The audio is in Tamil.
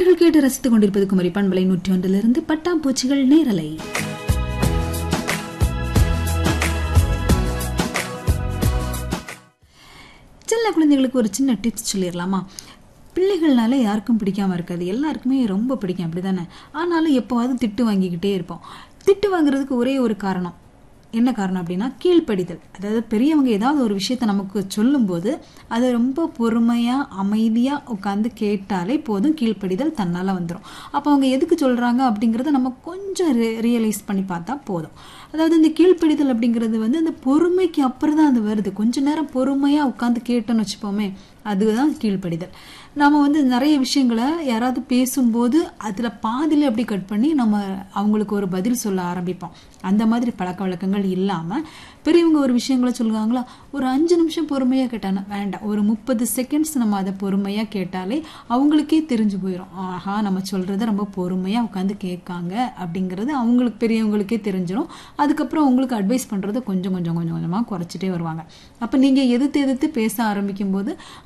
நேர்கள் கேட்டு ரசித்துக் கொண்டிருப்பது குமரி பண்பலை நூற்றி ஒன்றிலிருந்து பட்டாம்பூச்சிகள் நேரலை சின்ன குழந்தைகளுக்கு ஒரு சின்ன டிப்ஸ் சொல்லிடலாமா பிள்ளைகள்னாலே யாருக்கும் பிடிக்காம இருக்காது எல்லாருக்குமே ரொம்ப பிடிக்கும் அப்படிதானே ஆனாலும் எப்போவாவது திட்டு வாங்கிக்கிட்டே இருப்போம் திட்டு வாங்குறதுக்கு ஒரே ஒரு காரணம் என்ன காரணம் அப்படின்னா கீழ்ப்படிதல் அதாவது பெரியவங்க ஏதாவது ஒரு விஷயத்த நமக்கு சொல்லும்போது அதை ரொம்ப பொறுமையாக அமைதியாக உட்காந்து கேட்டாலே போதும் கீழ்ப்படிதல் தன்னால் வந்துடும் அப்போ அவங்க எதுக்கு சொல்கிறாங்க அப்படிங்கிறத நம்ம கொஞ்சம் ரியலைஸ் பண்ணி பார்த்தா போதும் அதாவது இந்த கீழ்ப்படிதல் அப்படிங்கிறது வந்து அந்த பொறுமைக்கு அப்புறம் தான் அது வருது கொஞ்ச நேரம் பொறுமையாக உட்காந்து கேட்டோன்னு வச்சுப்போமே அதுதான் கீழ்ப்படிதல் நாம் வந்து நிறைய விஷயங்களை யாராவது பேசும்போது அதில் பாதியில் அப்படி கட் பண்ணி நம்ம அவங்களுக்கு ஒரு பதில் சொல்ல ஆரம்பிப்போம் அந்த மாதிரி பழக்க வழக்கங்கள் இல்லாமல் பெரியவங்க ஒரு விஷயங்களை சொல்லுவாங்களா ஒரு அஞ்சு நிமிஷம் பொறுமையாக கேட்டாங்க வேண்டாம் ஒரு முப்பது செகண்ட்ஸ் நம்ம அதை பொறுமையாக கேட்டாலே அவங்களுக்கே தெரிஞ்சு போயிடும் ஆஹா நம்ம சொல்கிறத ரொம்ப பொறுமையாக உட்காந்து கேட்காங்க அப்படிங்கிறது அவங்களுக்கு பெரியவங்களுக்கே தெரிஞ்சிடும் அதுக்கப்புறம் உங்களுக்கு அட்வைஸ் பண்ணுறத கொஞ்சம் கொஞ்சம் கொஞ்சம் கொஞ்சமாக குறைச்சிட்டே வருவாங்க அப்போ நீங்கள் எதிர்த்து எதிர்த்து பேச ஆரம்பிக்கும் போது